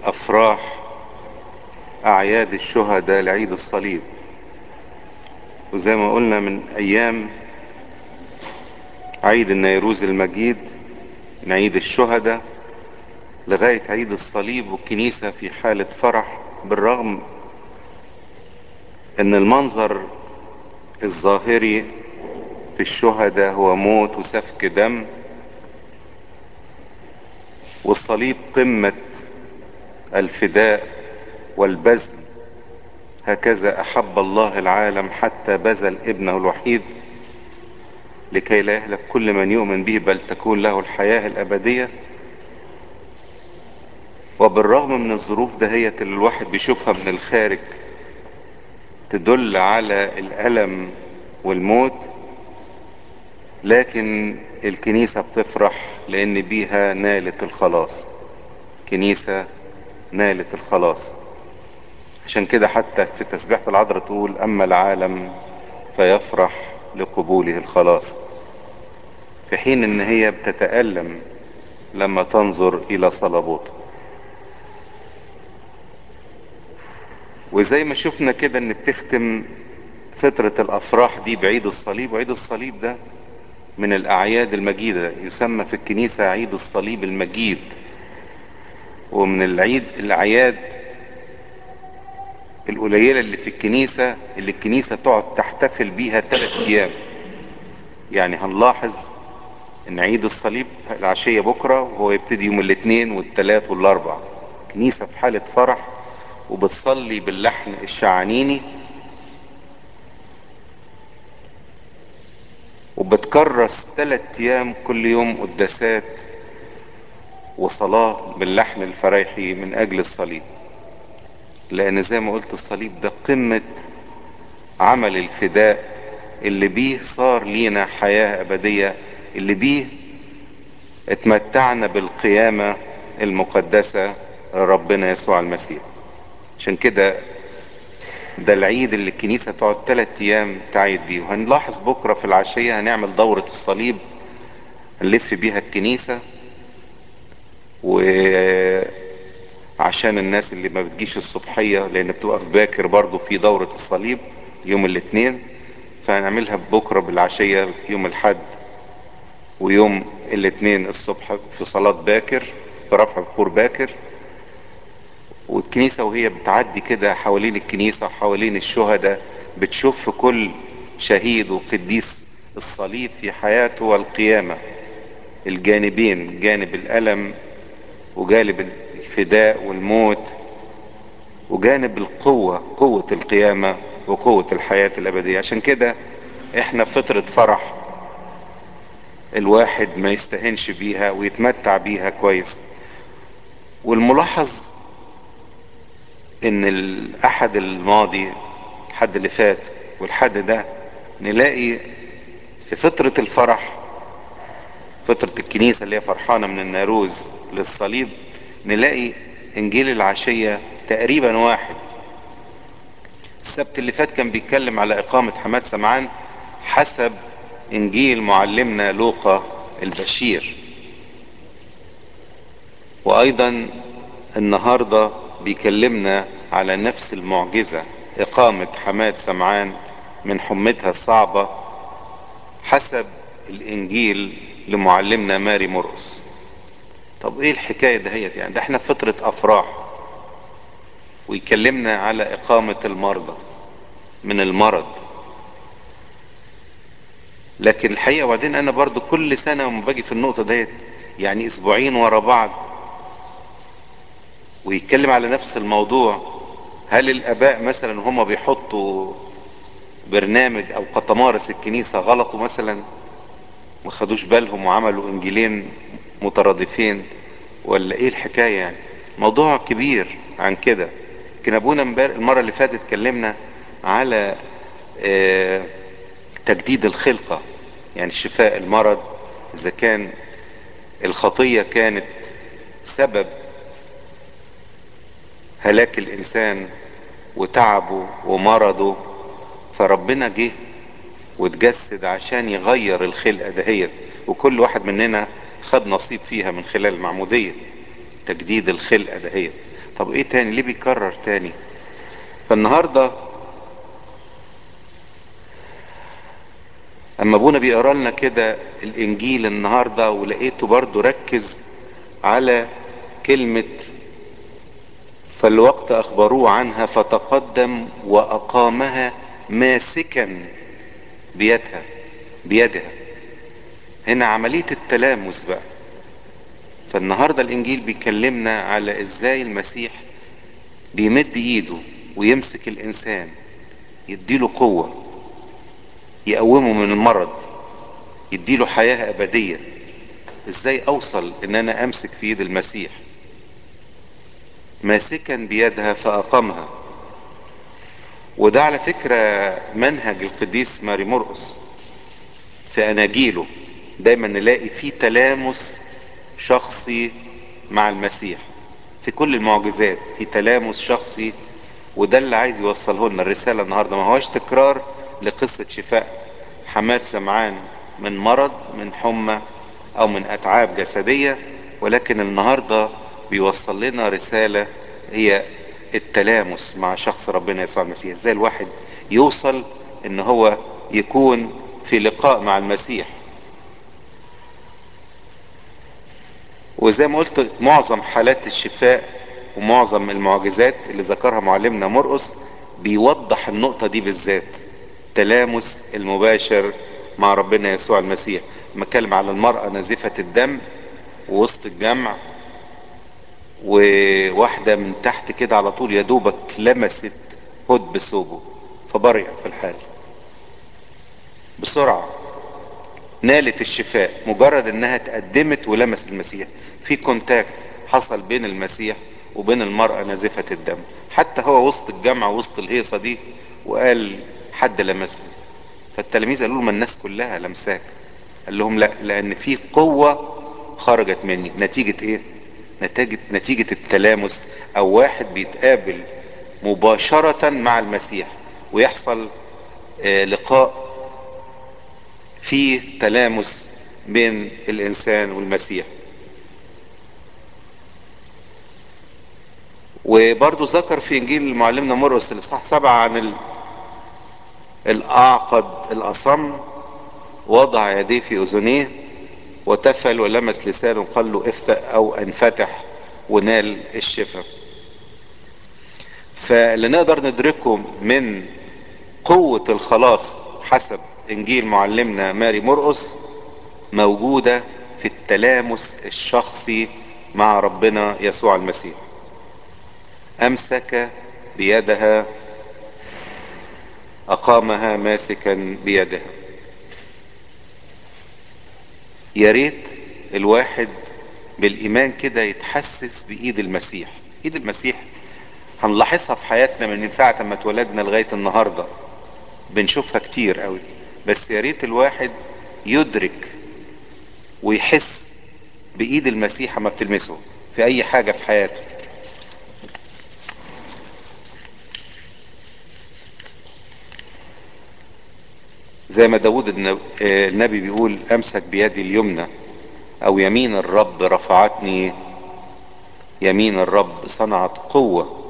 افراح اعياد الشهداء لعيد الصليب وزي ما قلنا من ايام عيد النيروز المجيد من عيد الشهداء لغاية عيد الصليب والكنيسة في حالة فرح بالرغم ان المنظر الظاهري في الشهداء هو موت وسفك دم والصليب قمة الفداء والبذل هكذا احب الله العالم حتى بذل ابنه الوحيد لكي لا يهلك كل من يؤمن به بل تكون له الحياة الابدية وبالرغم من الظروف دهيت اللي الواحد بيشوفها من الخارج تدل على الالم والموت لكن الكنيسة بتفرح لان بيها نالت الخلاص كنيسة نالت الخلاص عشان كده حتى في تسبيحة العذراء تقول اما العالم فيفرح لقبوله الخلاص في حين ان هي بتتألم لما تنظر الى صلبوته وزي ما شفنا كده ان بتختم فترة الافراح دي بعيد الصليب وعيد الصليب ده من الاعياد المجيدة يسمى في الكنيسة عيد الصليب المجيد ومن العيد الاعياد القليلة اللي في الكنيسة اللي الكنيسة تقعد تحتفل بيها ثلاث ايام يعني هنلاحظ ان عيد الصليب العشية بكرة وهو يبتدي يوم الاثنين والثلاث والاربع كنيسة في حالة فرح وبتصلي باللحن الشعانيني وبتكرس ثلاث ايام كل يوم قداسات وصلاة باللحن الفريحي من اجل الصليب لان زي ما قلت الصليب ده قمة عمل الفداء اللي بيه صار لينا حياة ابدية اللي بيه اتمتعنا بالقيامة المقدسة ربنا يسوع المسيح عشان كده ده العيد اللي الكنيسة تقعد ثلاث ايام تعيد بيه وهنلاحظ بكرة في العشية هنعمل دورة الصليب هنلف بيها الكنيسة وعشان الناس اللي ما بتجيش الصبحية لان بتبقى في باكر برضو في دورة الصليب يوم الاثنين فهنعملها بكرة بالعشية يوم الحد ويوم الاثنين الصبح في صلاة باكر في رفع بخور باكر والكنيسة وهي بتعدي كده حوالين الكنيسة وحوالين الشهداء بتشوف في كل شهيد وقديس الصليب في حياته والقيامة الجانبين جانب الألم وجانب الفداء والموت وجانب القوة قوة القيامة وقوة الحياة الأبدية عشان كده احنا في فترة فرح الواحد ما يستهنش بيها ويتمتع بيها كويس والملاحظ ان الاحد الماضي الحد اللي فات والحد ده نلاقي في فترة الفرح فترة الكنيسة اللي هي فرحانة من الناروز للصليب نلاقي انجيل العشية تقريبا واحد السبت اللي فات كان بيتكلم على اقامة حماد سمعان حسب انجيل معلمنا لوقا البشير وايضا النهاردة بيكلمنا على نفس المعجزة اقامة حماد سمعان من حمتها الصعبة حسب الانجيل لمعلمنا ماري مرقس طب ايه الحكاية دهيت يعني ده احنا في فترة افراح ويكلمنا على اقامة المرضى من المرض لكن الحقيقة وبعدين انا برضو كل سنة وما باجي في النقطة ديت يعني اسبوعين ورا بعض ويتكلم على نفس الموضوع هل الاباء مثلا هم بيحطوا برنامج او قطمارس الكنيسة غلطوا مثلا ما خدوش بالهم وعملوا انجيلين مترادفين ولا ايه الحكاية يعني موضوع كبير عن كده لكن ابونا المرة اللي فاتت اتكلمنا على اه تجديد الخلقة يعني شفاء المرض اذا كان الخطية كانت سبب هلاك الانسان وتعبه ومرضه فربنا جه وتجسد عشان يغير الخلقة دهيت وكل واحد مننا خد نصيب فيها من خلال المعمودية تجديد الخلقة دهيت طب ايه تاني ليه بيكرر تاني فالنهارده اما ابونا بيقرا لنا كده الانجيل النهارده ولقيته برضو ركز على كلمه فالوقت اخبروه عنها فتقدم واقامها ماسكا بيدها بيدها هنا عمليه التلامس بقى فالنهارده الانجيل بيكلمنا على ازاي المسيح بيمد ايده ويمسك الانسان يديله قوه يقومه من المرض يديله حياه ابديه ازاي اوصل ان انا امسك في ايد المسيح ماسكا بيدها فاقامها وده على فكرة منهج القديس ماري مرقس في اناجيله دايما نلاقي فيه تلامس شخصي مع المسيح في كل المعجزات في تلامس شخصي وده اللي عايز يوصله لنا الرسالة النهاردة ما هوش تكرار لقصة شفاء حماد سمعان من مرض من حمى او من اتعاب جسدية ولكن النهاردة بيوصل لنا رسالة هي التلامس مع شخص ربنا يسوع المسيح ازاي الواحد يوصل ان هو يكون في لقاء مع المسيح وزي ما قلت معظم حالات الشفاء ومعظم المعجزات اللي ذكرها معلمنا مرقس بيوضح النقطة دي بالذات تلامس المباشر مع ربنا يسوع المسيح بتكلم على المرأة نازفة الدم ووسط الجمع وواحدة من تحت كده على طول يا دوبك لمست هد بثوبه فبرئت في الحال بسرعة نالت الشفاء مجرد انها تقدمت ولمست المسيح في كونتاكت حصل بين المسيح وبين المرأة نازفة الدم حتى هو وسط الجامعة وسط الهيصة دي وقال حد لمسني فالتلاميذ قالوا له ما الناس كلها لمساك قال لهم لا لان في قوة خرجت مني نتيجة ايه نتيجة, نتيجة التلامس او واحد بيتقابل مباشرة مع المسيح ويحصل آه لقاء فيه تلامس بين الانسان والمسيح وبرضو ذكر في انجيل معلمنا مرقس الاصحاح سبعة عن ال... الاعقد الاصم وضع يديه في اذنيه وتفل ولمس لسانه قال له افتأ او انفتح ونال الشفاء فاللي نقدر ندركه من قوة الخلاص حسب انجيل معلمنا ماري مرقس موجودة في التلامس الشخصي مع ربنا يسوع المسيح امسك بيدها اقامها ماسكا بيدها يا ريت الواحد بالايمان كده يتحسس بايد المسيح ايد المسيح هنلاحظها في حياتنا من ساعة ما اتولدنا لغاية النهاردة بنشوفها كتير قوي بس يا ريت الواحد يدرك ويحس بايد المسيح ما بتلمسه في اي حاجة في حياته زي ما داود النبي بيقول امسك بيدي اليمنى او يمين الرب رفعتني يمين الرب صنعت قوة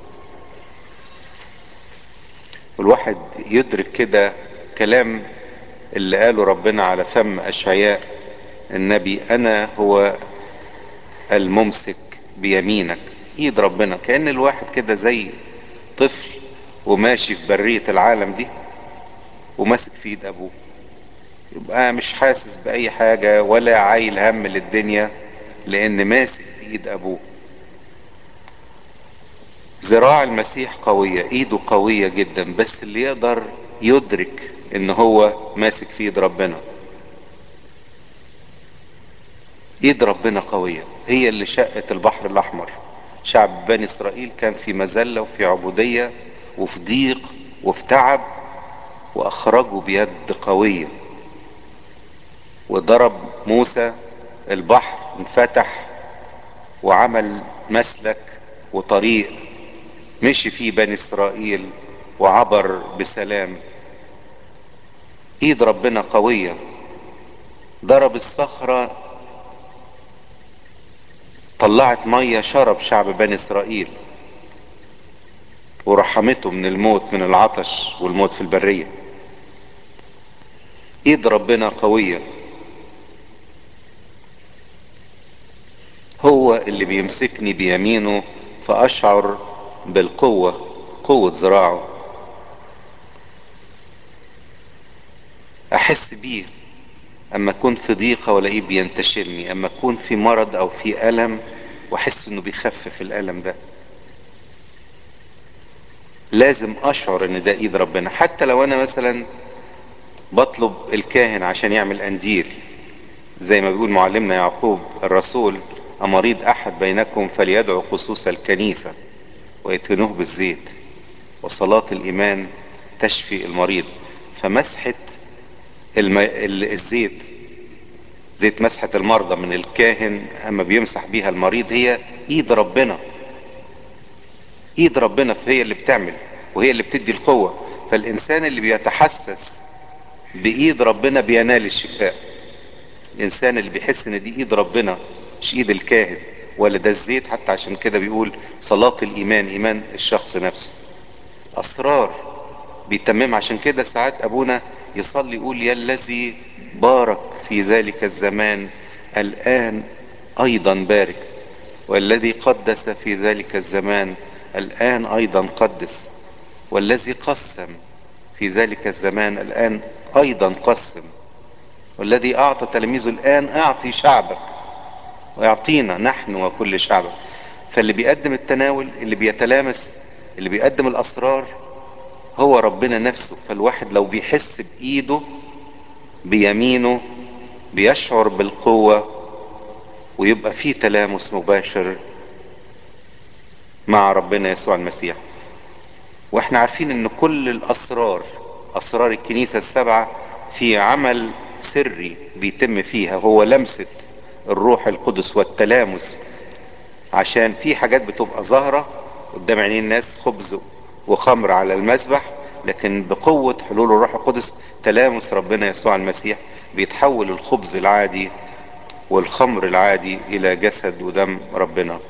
والواحد يدرك كده كلام اللي قاله ربنا على فم اشعياء النبي انا هو الممسك بيمينك ايد ربنا كأن الواحد كده زي طفل وماشي في برية العالم دي وماسك في ايد ابوه يبقى مش حاسس باي حاجة ولا عايل هم للدنيا لان ماسك في ايد ابوه ذراع المسيح قوية ايده قوية جدا بس اللي يقدر يدرك ان هو ماسك في ايد ربنا ايد ربنا قوية هي اللي شقت البحر الاحمر شعب بني اسرائيل كان في مذلة وفي عبودية وفي ضيق وفي تعب واخرجوا بيد قوية وضرب موسى البحر انفتح وعمل مسلك وطريق مشي فيه بني اسرائيل وعبر بسلام ايد ربنا قوية ضرب الصخرة طلعت مية شرب شعب بني اسرائيل ورحمته من الموت من العطش والموت في البرية ايد ربنا قوية هو اللي بيمسكني بيمينه فاشعر بالقوة قوة ذراعه احس بيه اما اكون في ضيقة والاقيه بينتشلني اما اكون في مرض او في الم واحس انه بيخفف الالم ده لازم اشعر ان ده ايد ربنا حتى لو انا مثلا بطلب الكاهن عشان يعمل قنديل زي ما بيقول معلمنا يعقوب الرسول أمريض أحد بينكم فليدعو خصوص الكنيسة ويدهنوه بالزيت وصلاة الإيمان تشفي المريض فمسحة الم... الزيت زيت مسحة المرضى من الكاهن أما بيمسح بيها المريض هي إيد ربنا إيد ربنا هي اللي بتعمل وهي اللي بتدي القوة فالإنسان اللي بيتحسس بإيد ربنا بينال الشفاء الإنسان اللي بيحس إن دي إيد ربنا مش إيد الكاهن ولا ده الزيت حتى عشان كده بيقول صلاة الإيمان إيمان الشخص نفسه أسرار بيتمم عشان كده ساعات أبونا يصلي يقول يا الذي بارك في ذلك الزمان الآن أيضا بارك والذي قدس في ذلك الزمان الآن أيضا قدس والذي قسم في ذلك الزمان الآن أيضا قسم والذي أعطى تلاميذه الآن أعطي شعبك ويعطينا نحن وكل شعبك فاللي بيقدم التناول اللي بيتلامس اللي بيقدم الأسرار هو ربنا نفسه فالواحد لو بيحس بإيده بيمينه بيشعر بالقوة ويبقى فيه تلامس مباشر مع ربنا يسوع المسيح واحنا عارفين ان كل الاسرار اسرار الكنيسة السبعة في عمل سري بيتم فيها هو لمسة الروح القدس والتلامس عشان في حاجات بتبقى ظاهرة قدام عينين الناس خبز وخمر على المذبح لكن بقوة حلول الروح القدس تلامس ربنا يسوع المسيح بيتحول الخبز العادي والخمر العادي الى جسد ودم ربنا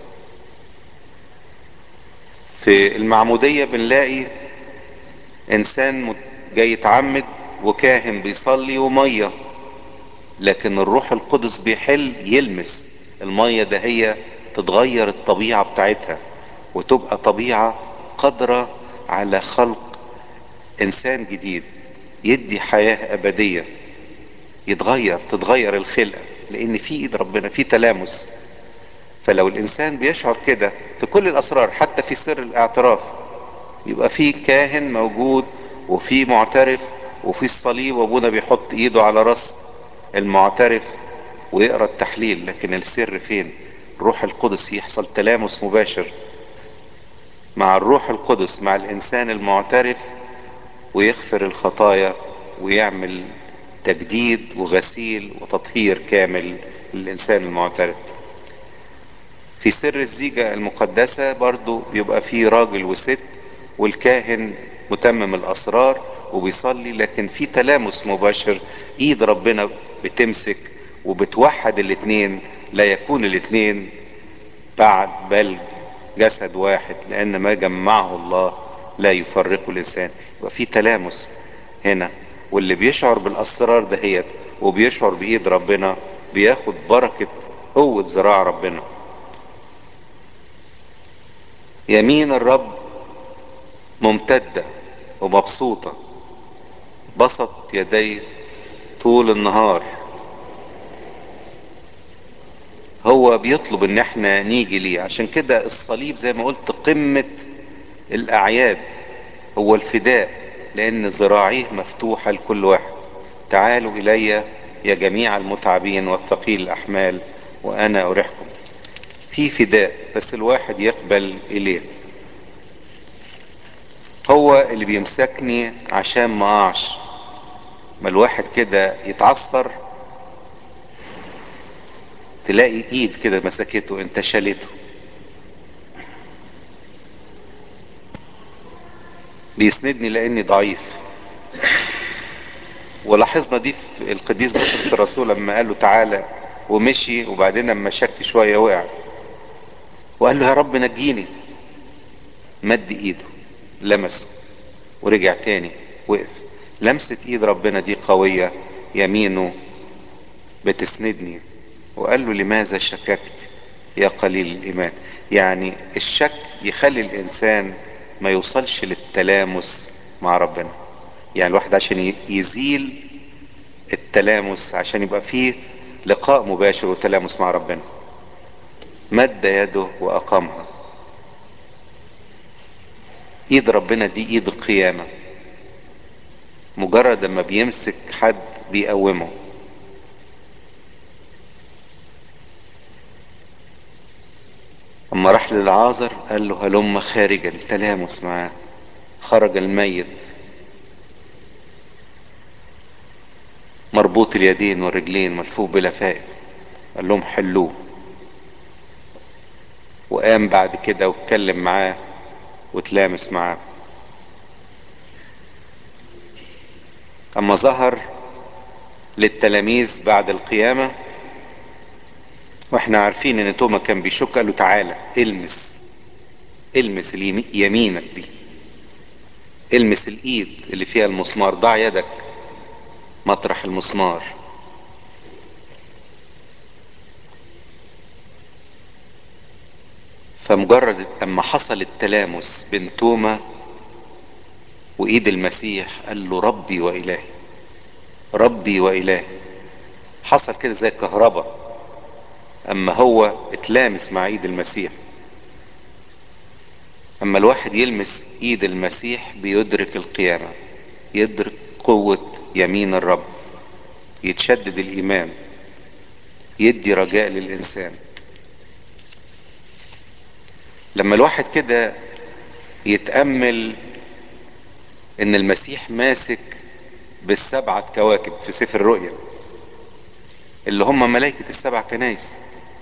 في المعمودية بنلاقي انسان جاي يتعمد وكاهن بيصلي ومية لكن الروح القدس بيحل يلمس المية ده هي تتغير الطبيعة بتاعتها وتبقى طبيعة قادرة على خلق انسان جديد يدي حياة ابدية يتغير تتغير الخلقة لان في ايد ربنا في تلامس فلو الانسان بيشعر كده في كل الاسرار حتى في سر الاعتراف يبقى في كاهن موجود وفي معترف وفي الصليب وابونا بيحط ايده على راس المعترف ويقرا التحليل لكن السر فين الروح القدس يحصل تلامس مباشر مع الروح القدس مع الانسان المعترف ويغفر الخطايا ويعمل تجديد وغسيل وتطهير كامل للانسان المعترف في سر الزيجة المقدسة برضو بيبقى فيه راجل وست والكاهن متمم الاسرار وبيصلي لكن في تلامس مباشر ايد ربنا بتمسك وبتوحد الاتنين لا يكون الاتنين بعد بل جسد واحد لان ما جمعه الله لا يفرقه الانسان يبقى في تلامس هنا واللي بيشعر بالاسرار دهيت وبيشعر بايد ربنا بياخد بركة قوة ذراع ربنا يمين الرب ممتدة ومبسوطة بسط يديه طول النهار هو بيطلب ان احنا نيجي ليه عشان كده الصليب زي ما قلت قمة الاعياد هو الفداء لان ذراعيه مفتوحة لكل واحد تعالوا الي يا جميع المتعبين والثقيل الاحمال وانا اريحكم في فداء بس الواحد يقبل اليه هو اللي بيمسكني عشان ما اقعش ما الواحد كده يتعثر تلاقي ايد كده مسكته انت شالته بيسندني لاني ضعيف ولاحظنا دي في القديس بطرس الرسول لما قال له تعالى ومشي وبعدين لما شك شويه وقع وقال له يا رب نجيني مد ايده لمسه ورجع تاني وقف لمسة ايد ربنا دي قوية يمينه بتسندني وقال له لماذا شككت يا قليل الايمان يعني الشك يخلي الانسان ما يوصلش للتلامس مع ربنا يعني الواحد عشان يزيل التلامس عشان يبقى فيه لقاء مباشر وتلامس مع ربنا مد يده واقامها ايد ربنا دي ايد القيامة مجرد ما بيمسك حد بيقومه اما راح للعازر قال له هلم خارجا تلامس معاه خرج الميت مربوط اليدين والرجلين ملفوف بلفائف قال لهم حلوه وقام بعد كده واتكلم معاه وتلامس معاه اما ظهر للتلاميذ بعد القيامة واحنا عارفين ان توما كان بيشك قال له تعالى المس المس اليمي- يمينك دي المس الايد اللي فيها المسمار ضع يدك مطرح المسمار فمجرد اما حصل التلامس بين توما وايد المسيح قال له ربي والهي ربي والهي حصل كده زي كهرباء اما هو اتلامس مع ايد المسيح اما الواحد يلمس ايد المسيح بيدرك القيامة يدرك قوة يمين الرب يتشدد الايمان يدي رجاء للانسان لما الواحد كده يتأمل ان المسيح ماسك بالسبعة كواكب في سفر الرؤيا اللي هم ملائكة السبع كنايس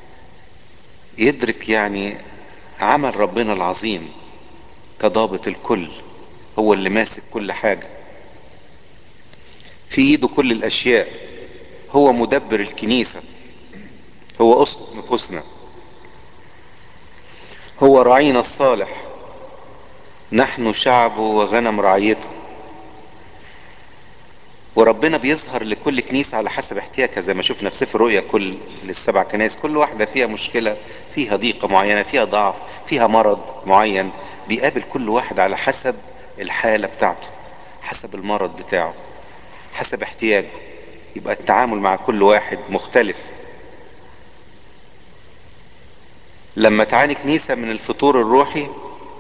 يدرك يعني عمل ربنا العظيم كضابط الكل هو اللي ماسك كل حاجة في ايده كل الاشياء هو مدبر الكنيسة هو اسقف نفوسنا هو راعينا الصالح نحن شعبه وغنم رعيته وربنا بيظهر لكل كنيسة على حسب احتياجها زي ما شفنا في سفر رؤيا كل للسبع كنائس كل واحدة فيها مشكلة فيها ضيقة معينة فيها ضعف فيها مرض معين بيقابل كل واحد على حسب الحالة بتاعته حسب المرض بتاعه حسب احتياجه يبقى التعامل مع كل واحد مختلف لما تعاني كنيسة من الفطور الروحي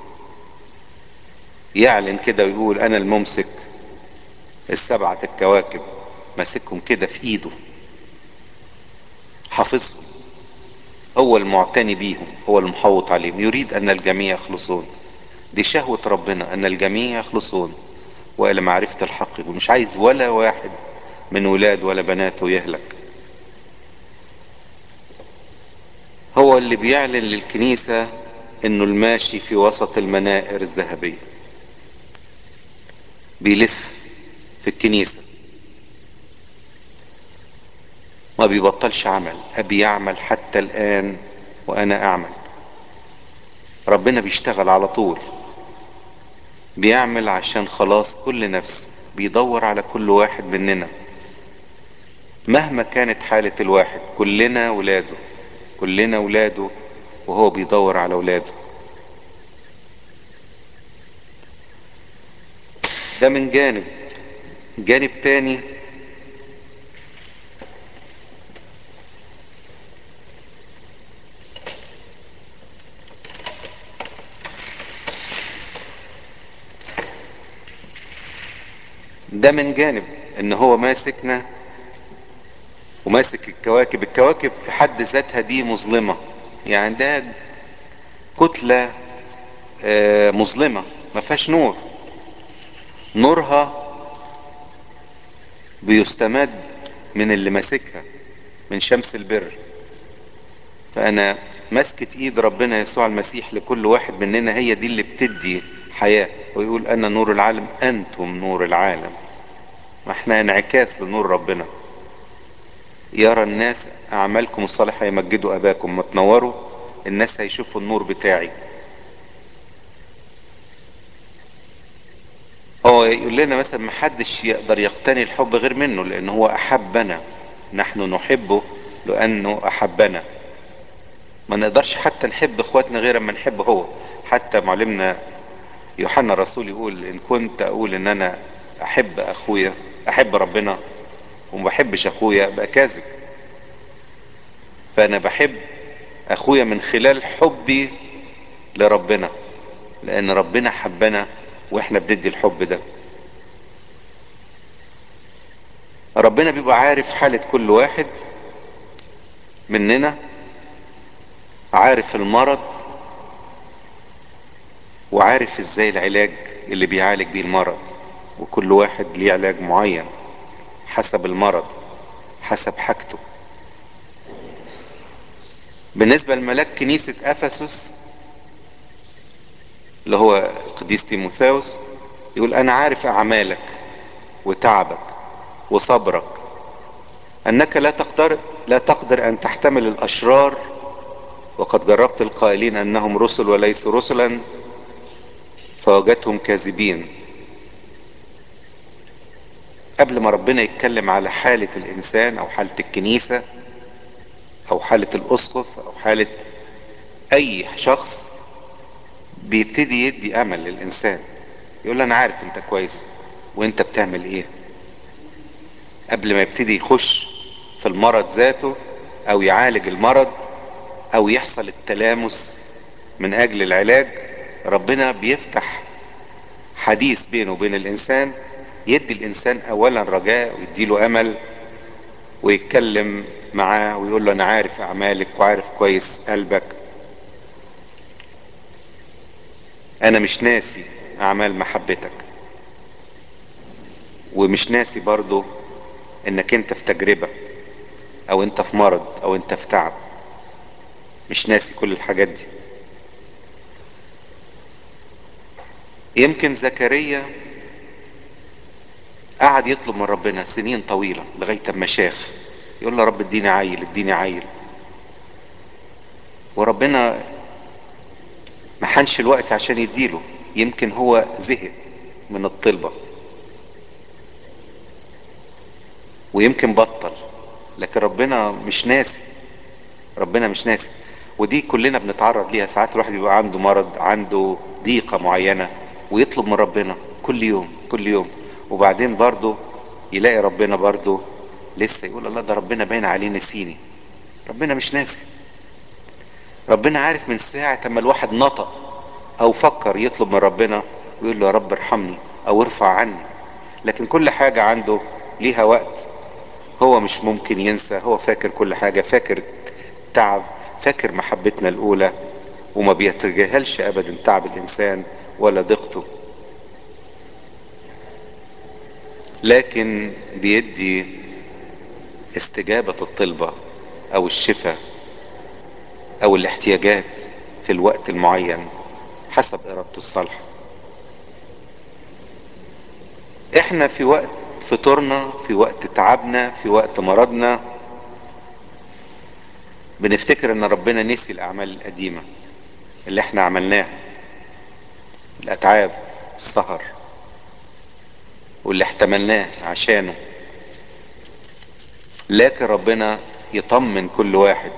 يعلن كده ويقول انا الممسك السبعة الكواكب ماسكهم كده في ايده حافظهم هو المعتني بيهم هو المحوط عليهم يريد ان الجميع يخلصون دي شهوة ربنا ان الجميع يخلصون والى معرفة الحق ومش عايز ولا واحد من ولاد ولا بناته يهلك هو اللي بيعلن للكنيسة انه الماشي في وسط المنائر الذهبية بيلف في الكنيسة ما بيبطلش عمل أبي يعمل حتى الآن وأنا أعمل ربنا بيشتغل على طول بيعمل عشان خلاص كل نفس بيدور على كل واحد مننا مهما كانت حالة الواحد كلنا ولاده كلنا ولاده وهو بيدور على ولاده ده من جانب جانب تاني ده من جانب ان هو ماسكنا وماسك الكواكب الكواكب في حد ذاتها دي مظلمة يعني ده كتلة آه، مظلمة ما فيهاش نور نورها بيستمد من اللي ماسكها من شمس البر فانا مسكة ايد ربنا يسوع المسيح لكل واحد مننا هي دي اللي بتدي حياة ويقول انا نور العالم انتم نور العالم ما احنا انعكاس لنور ربنا يرى الناس اعمالكم الصالحة يمجدوا اباكم ما تنوروا الناس هيشوفوا النور بتاعي هو يقول لنا مثلا محدش يقدر يقتني الحب غير منه لان هو احبنا نحن نحبه لانه احبنا ما نقدرش حتى نحب اخواتنا غير اما نحب هو حتى معلمنا يوحنا الرسول يقول ان كنت اقول ان انا احب اخويا احب ربنا وما بحبش اخويا ابقى كاذب فانا بحب اخويا من خلال حبي لربنا لان ربنا حبنا واحنا بندي الحب ده ربنا بيبقى عارف حالة كل واحد مننا عارف المرض وعارف ازاي العلاج اللي بيعالج بيه المرض وكل واحد ليه علاج معين حسب المرض حسب حاجته بالنسبة لملاك كنيسة افسس اللي هو القديس تيموثاوس يقول انا عارف اعمالك وتعبك وصبرك انك لا تقدر لا تقدر ان تحتمل الاشرار وقد جربت القائلين انهم رسل وليسوا رسلا فوجدتهم كاذبين قبل ما ربنا يتكلم على حالة الانسان او حالة الكنيسة او حالة الاسقف او حالة اي شخص بيبتدي يدي امل للانسان يقول له انا عارف انت كويس وانت بتعمل ايه قبل ما يبتدي يخش في المرض ذاته او يعالج المرض او يحصل التلامس من اجل العلاج ربنا بيفتح حديث بينه وبين الانسان يدي الانسان اولا رجاء ويديله امل ويتكلم معاه ويقول له انا عارف اعمالك وعارف كويس قلبك انا مش ناسي اعمال محبتك ومش ناسي برضو انك انت في تجربة او انت في مرض او انت في تعب مش ناسي كل الحاجات دي يمكن زكريا قعد يطلب من ربنا سنين طويلة لغاية اما شاخ يقول له رب اديني عيل اديني عيل وربنا ما حنش الوقت عشان يديله يمكن هو زهق من الطلبة ويمكن بطل لكن ربنا مش ناسي ربنا مش ناسي ودي كلنا بنتعرض ليها ساعات الواحد بيبقى عنده مرض عنده ضيقة معينة ويطلب من ربنا كل يوم كل يوم وبعدين برضه يلاقي ربنا برضه لسه يقول الله ده ربنا باين عليه نسيني ربنا مش ناسي ربنا عارف من ساعة اما الواحد نطق او فكر يطلب من ربنا ويقول له يا رب ارحمني او ارفع عني لكن كل حاجة عنده ليها وقت هو مش ممكن ينسى هو فاكر كل حاجة فاكر تعب فاكر محبتنا الاولى وما بيتجاهلش ابدا تعب الانسان ولا ضيقته لكن بيدي استجابة الطلبة او الشفاء او الاحتياجات في الوقت المعين حسب ارادته الصالحة احنا في وقت فطورنا في وقت تعبنا في وقت مرضنا بنفتكر ان ربنا نسي الاعمال القديمة اللي احنا عملناها الاتعاب السهر واللي احتملناه عشانه لكن ربنا يطمن كل واحد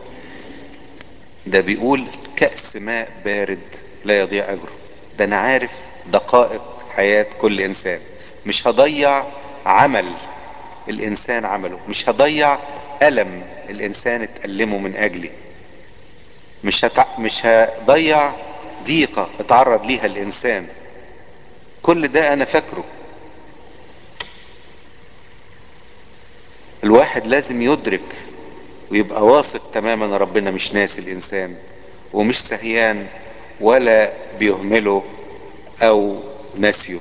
ده بيقول كأس ماء بارد لا يضيع اجره ده انا عارف دقائق حياة كل انسان مش هضيع عمل الانسان عمله مش هضيع الم الانسان اتألمه من اجلي مش هتع... مش هضيع ضيقة اتعرض ليها الانسان كل ده انا فاكره الواحد لازم يدرك ويبقى واثق تماما ان ربنا مش ناسي الانسان ومش سهيان ولا بيهمله او ناسيه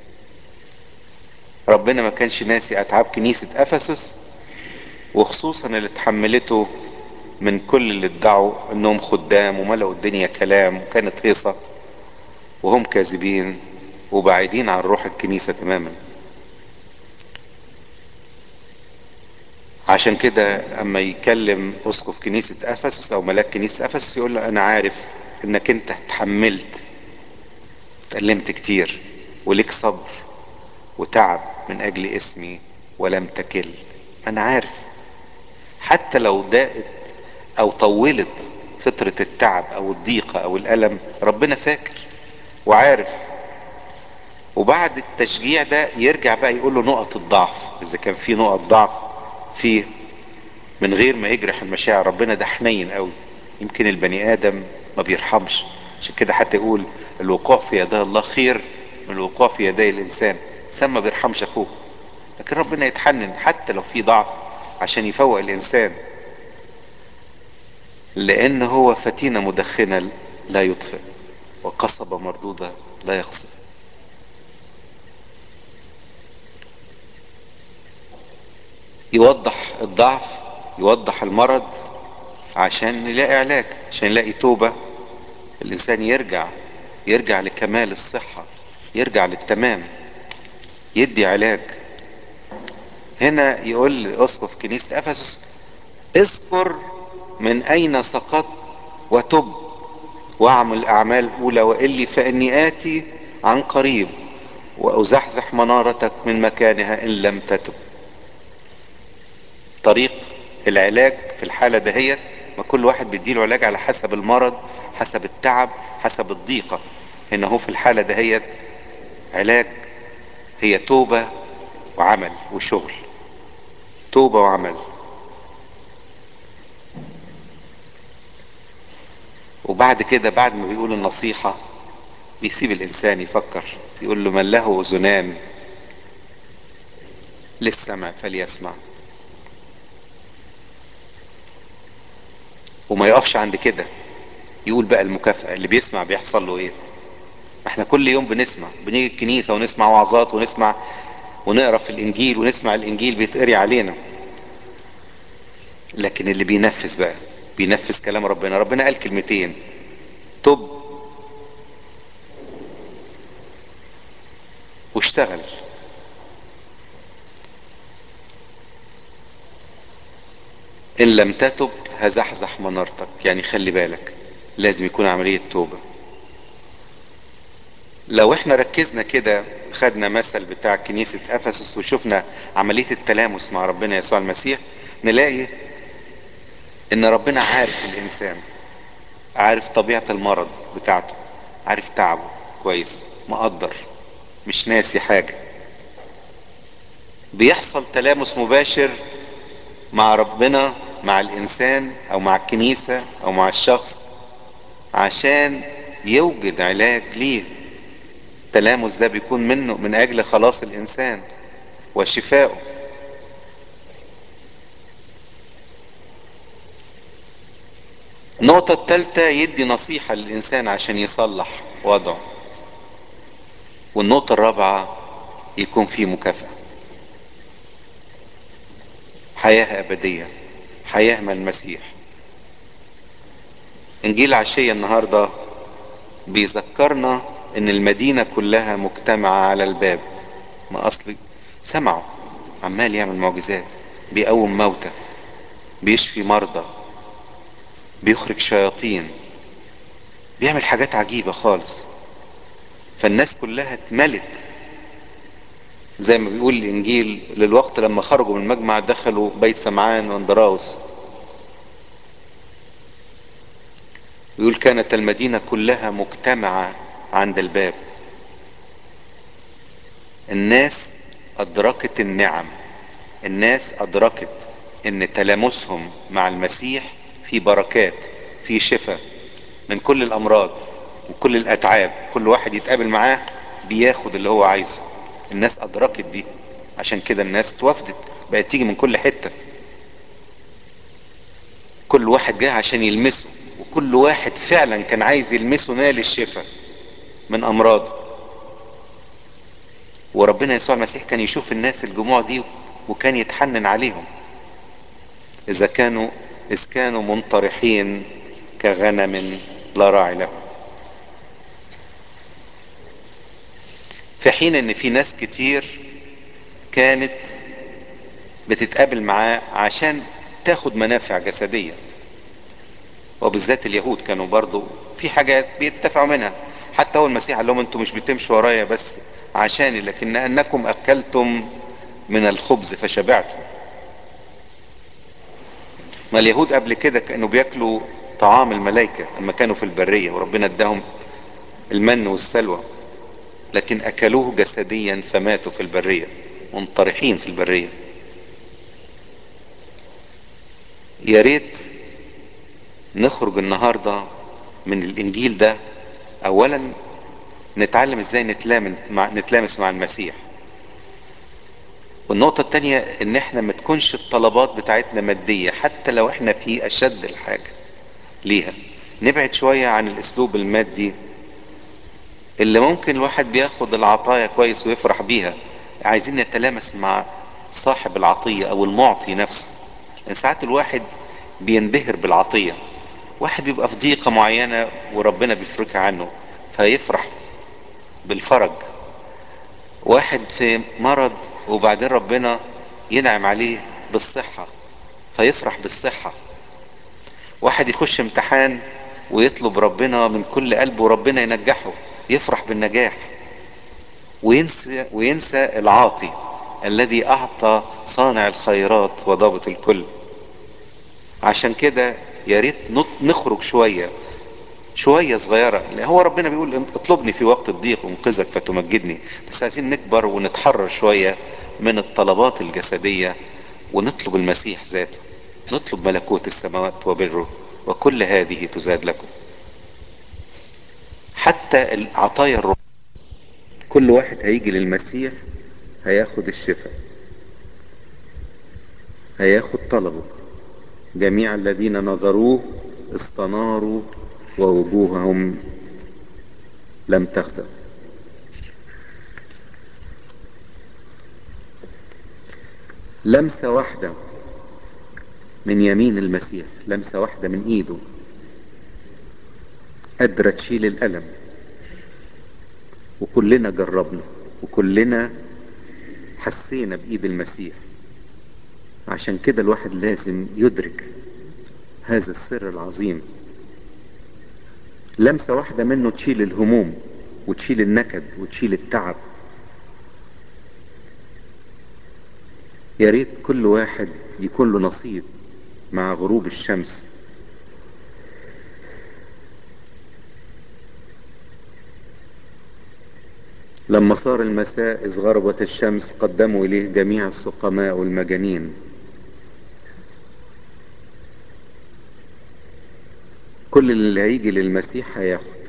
ربنا ما كانش ناسي اتعاب كنيسة افسس وخصوصا اللي اتحملته من كل اللي ادعوا انهم خدام وملأوا الدنيا كلام وكانت هيصة وهم كاذبين وبعيدين عن روح الكنيسة تماما عشان كده اما يكلم اسقف كنيسة افسس او ملاك كنيسة افسس يقول له انا عارف انك انت اتحملت اتألمت كتير وليك صبر وتعب من اجل اسمي ولم تكل انا عارف حتى لو ضاقت او طولت فترة التعب او الضيقة او الالم ربنا فاكر وعارف وبعد التشجيع ده يرجع بقى يقول له نقط الضعف اذا كان في نقط ضعف فيه من غير ما يجرح المشاعر ربنا ده حنين قوي يمكن البني ادم ما بيرحمش عشان كده حتى يقول الوقوع في يدي الله خير من الوقوع في يدي الانسان الانسان ما بيرحمش اخوه لكن ربنا يتحنن حتى لو في ضعف عشان يفوق الانسان لان هو فتينة مدخنة لا يطفئ وقصبة مردودة لا يقصف يوضح الضعف يوضح المرض عشان نلاقي علاج عشان نلاقي توبة الانسان يرجع يرجع لكمال الصحة يرجع للتمام يدي علاج هنا يقول لأسقف كنيسة أفسس اذكر من أين سقطت وتب واعمل أعمال أولى وإلي فإني آتي عن قريب وأزحزح منارتك من مكانها إن لم تتب طريق العلاج في الحالة دهيت ما كل واحد بيديله علاج على حسب المرض حسب التعب حسب الضيقة هنا هو في الحالة دهيت علاج هي توبة وعمل وشغل توبة وعمل وبعد كده بعد ما بيقول النصيحة بيسيب الإنسان يفكر يقول له من له أذنان للسمع فليسمع وما يقفش عند كده يقول بقى المكافأة اللي بيسمع بيحصل له ايه احنا كل يوم بنسمع بنيجي الكنيسة ونسمع وعظات ونسمع ونقرا في الانجيل ونسمع الانجيل بيتقري علينا لكن اللي بينفذ بقى بينفذ كلام ربنا ربنا قال كلمتين تب واشتغل ان لم تتب هزحزح منارتك يعني خلي بالك لازم يكون عملية توبة لو احنا ركزنا كده خدنا مثل بتاع كنيسة افسس وشفنا عملية التلامس مع ربنا يسوع المسيح نلاقي ان ربنا عارف الانسان عارف طبيعة المرض بتاعته عارف تعبه كويس مقدر مش ناسي حاجة بيحصل تلامس مباشر مع ربنا مع الانسان او مع الكنيسة او مع الشخص عشان يوجد علاج ليه التلامس ده بيكون منه من اجل خلاص الانسان وشفائه النقطة الثالثة يدي نصيحة للإنسان عشان يصلح وضعه والنقطة الرابعة يكون في مكافأة حياة أبدية حياة من المسيح إنجيل عشية النهاردة بيذكرنا إن المدينة كلها مجتمعة على الباب ما أصلي سمعوا عمال يعمل معجزات بيقوم موتى بيشفي مرضى بيخرج شياطين بيعمل حاجات عجيبة خالص فالناس كلها اتملت زي ما بيقول الانجيل للوقت لما خرجوا من المجمع دخلوا بيت سمعان واندراوس يقول كانت المدينة كلها مجتمعة عند الباب الناس ادركت النعم الناس ادركت ان تلامسهم مع المسيح في بركات في شفاء من كل الامراض وكل الاتعاب كل واحد يتقابل معاه بياخد اللي هو عايزه الناس ادركت دي عشان كده الناس توفدت بقت تيجي من كل حتة كل واحد جاي عشان يلمسه وكل واحد فعلا كان عايز يلمسه نال الشفاء من امراضه وربنا يسوع المسيح كان يشوف الناس الجموع دي وكان يتحنن عليهم اذا كانوا اذ كانوا منطرحين كغنم لا راعي لهم في حين ان في ناس كتير كانت بتتقابل معاه عشان تاخد منافع جسدية وبالذات اليهود كانوا برضو في حاجات بيتدفعوا منها حتى هو المسيح قال لهم انتم مش بتمشوا ورايا بس عشاني لكن انكم اكلتم من الخبز فشبعتم ما اليهود قبل كده كانوا بياكلوا طعام الملائكة لما كانوا في البرية وربنا اداهم المن والسلوى لكن اكلوه جسديا فماتوا في البرية منطرحين في البرية يا ريت نخرج النهاردة من الانجيل ده اولا نتعلم ازاي نتلامس مع, نتلامس مع المسيح والنقطة التانية ان احنا ما تكونش الطلبات بتاعتنا مادية حتى لو احنا في اشد الحاجة ليها نبعد شوية عن الاسلوب المادي اللي ممكن الواحد بياخد العطايا كويس ويفرح بيها عايزين نتلامس مع صاحب العطية او المعطي نفسه لان ساعات الواحد بينبهر بالعطية واحد بيبقى في ضيقة معينة وربنا بيفرجها عنه فيفرح بالفرج واحد في مرض وبعدين ربنا ينعم عليه بالصحة فيفرح بالصحة واحد يخش امتحان ويطلب ربنا من كل قلبه وربنا ينجحه يفرح بالنجاح وينسى, وينسى العاطي الذي اعطى صانع الخيرات وضابط الكل عشان كده يا ريت نخرج شوية شوية صغيرة لأن هو ربنا بيقول اطلبني في وقت الضيق وانقذك فتمجدني بس عايزين نكبر ونتحرر شوية من الطلبات الجسدية ونطلب المسيح ذاته نطلب ملكوت السماوات وبره وكل هذه تزاد لكم حتى العطايا الروح كل واحد هيجي للمسيح هياخد الشفاء هياخد طلبه جميع الذين نظروه استناروا ووجوههم لم تخزى لمسة واحدة من يمين المسيح لمسة واحدة من ايده قادرة تشيل الألم وكلنا جربنا وكلنا حسينا بإيد المسيح عشان كده الواحد لازم يدرك هذا السر العظيم لمسة واحدة منه تشيل الهموم وتشيل النكد وتشيل التعب يا ريت كل واحد يكون له نصيب مع غروب الشمس لما صار المساء إذ غربت الشمس قدموا إليه جميع السقماء والمجانين كل اللي هيجي للمسيح هياخد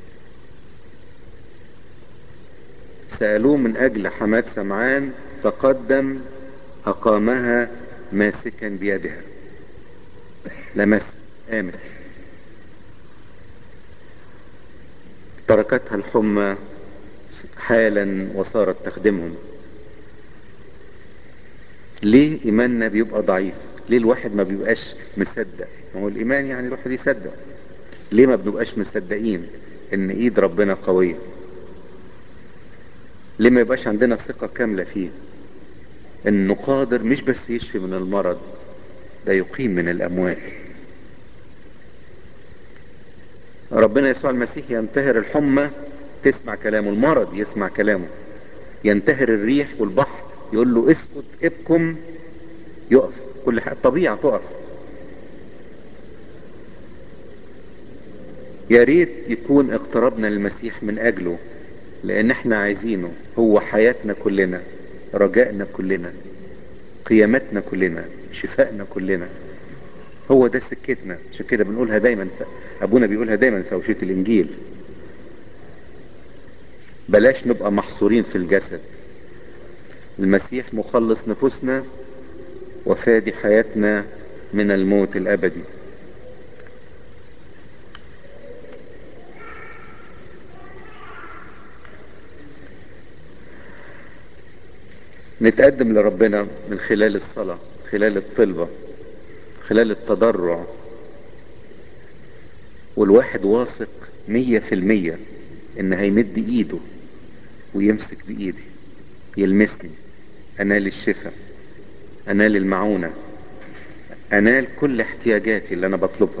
سألوه من أجل حماد سمعان تقدم أقامها ماسكا بيدها لمس قامت تركتها الحمى حالا وصارت تخدمهم ليه ايماننا بيبقى ضعيف ليه الواحد ما بيبقاش مصدق ما هو الايمان يعني الواحد يصدق ليه ما بنبقاش مصدقين ان ايد ربنا قوية ليه ما يبقاش عندنا ثقة كاملة فيه انه قادر مش بس يشفي من المرض ده يقيم من الاموات ربنا يسوع المسيح ينتهر الحمى تسمع كلامه المرض يسمع كلامه ينتهر الريح والبحر يقول له اسكت ابكم يقف كل حاجة الطبيعة تقف يا ريت يكون اقتربنا للمسيح من اجله لان احنا عايزينه هو حياتنا كلنا رجائنا كلنا قيامتنا كلنا شفائنا كلنا هو ده سكتنا عشان كده بنقولها دايما ف... ابونا بيقولها دايما في اوشية الانجيل بلاش نبقى محصورين في الجسد المسيح مخلص نفوسنا وفادي حياتنا من الموت الابدي نتقدم لربنا من خلال الصلاة خلال الطلبة خلال التضرع والواحد واثق مية في المية ان هيمد ايده ويمسك بايدي يلمسني انال الشفاء انال المعونة انال كل احتياجاتي اللي انا بطلبها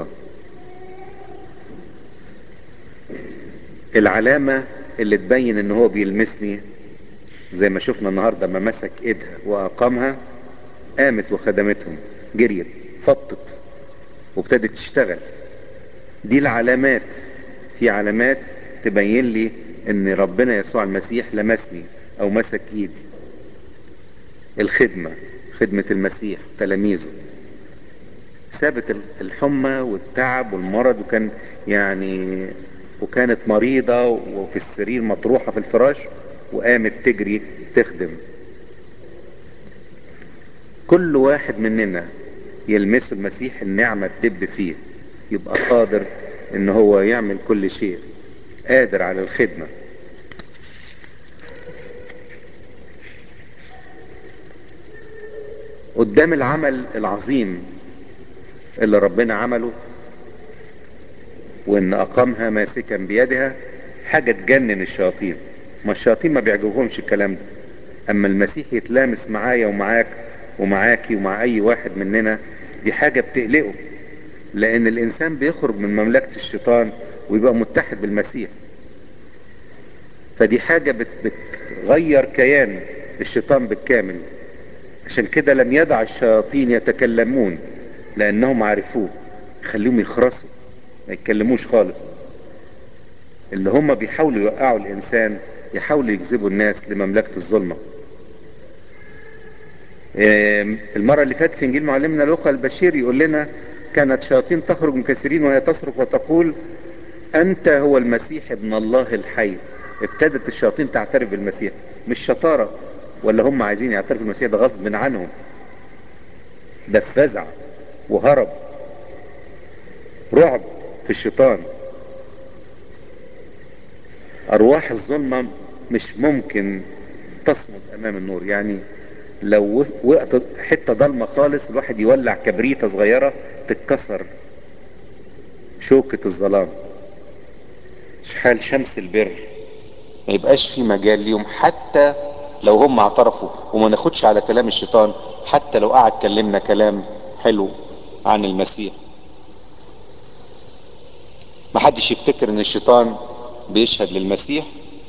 العلامة اللي تبين ان هو بيلمسني زي ما شفنا النهاردة ما مسك ايدها واقامها قامت وخدمتهم جريت فطت وابتدت تشتغل دي العلامات في علامات تبين لي ان ربنا يسوع المسيح لمسني او مسك ايدي الخدمة خدمة المسيح تلاميذه سابت الحمى والتعب والمرض وكان يعني وكانت مريضة وفي السرير مطروحة في الفراش وقامت تجري تخدم كل واحد مننا يلمسه المسيح النعمة تدب فيه يبقى قادر ان هو يعمل كل شيء قادر على الخدمة قدام العمل العظيم اللي ربنا عمله وان اقامها ماسكا بيدها حاجة تجنن الشياطين ما الشياطين ما بيعجبهمش الكلام ده اما المسيح يتلامس معايا ومعاك ومعاكي ومع اي واحد مننا دي حاجة بتقلقه لان الانسان بيخرج من مملكة الشيطان ويبقى متحد بالمسيح فدي حاجة بت بتغير كيان الشيطان بالكامل عشان كده لم يدع الشياطين يتكلمون لانهم عرفوه خليهم يخرسوا ما يتكلموش خالص اللي هم بيحاولوا يوقعوا الانسان يحاولوا يجذبوا الناس لمملكة الظلمة المرة اللي فاتت في انجيل معلمنا لوقا البشير يقول لنا كانت شياطين تخرج من كثيرين وهي تصرخ وتقول انت هو المسيح ابن الله الحي ابتدت الشياطين تعترف بالمسيح مش شطارة ولا هم عايزين يعترفوا بالمسيح ده غصب عنهم ده فزع وهرب رعب في الشيطان ارواح الظلمة مش ممكن تصمد امام النور يعني لو وقت حتة ضلمة خالص الواحد يولع كبريتة صغيرة تتكسر شوكة الظلام شحال شمس البر ما يبقاش في مجال ليهم حتى لو هم اعترفوا وما ناخدش على كلام الشيطان حتى لو قعد كلمنا كلام حلو عن المسيح ما حدش يفتكر ان الشيطان بيشهد للمسيح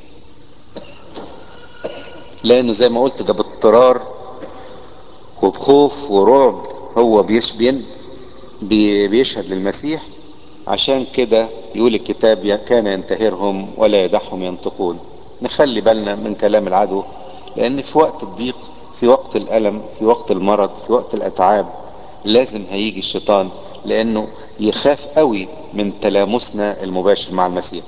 لانه زي ما قلت ده باضطرار وبخوف ورعب هو بيش بين بي بيشهد للمسيح عشان كده يقول الكتاب كان ينتهرهم ولا يدعهم ينطقون نخلي بالنا من كلام العدو لان في وقت الضيق في وقت الالم في وقت المرض في وقت الاتعاب لازم هيجي الشيطان لانه يخاف قوي من تلامسنا المباشر مع المسيح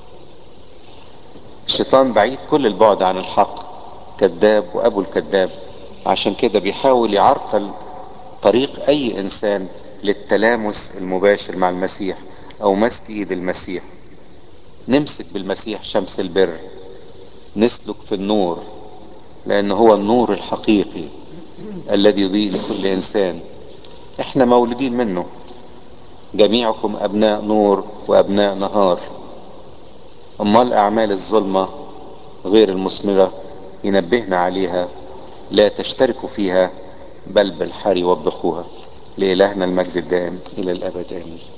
الشيطان بعيد كل البعد عن الحق كذاب وابو الكذاب عشان كده بيحاول يعرقل طريق اي انسان للتلامس المباشر مع المسيح او مسك ايد المسيح نمسك بالمسيح شمس البر نسلك في النور لان هو النور الحقيقي الذي يضيء لكل انسان احنا مولودين منه جميعكم ابناء نور وابناء نهار امال اعمال الظلمة غير المثمرة ينبهنا عليها لا تشتركوا فيها بل بالحر وبخوها لإلهنا المجد الدائم إلى الأبد آمين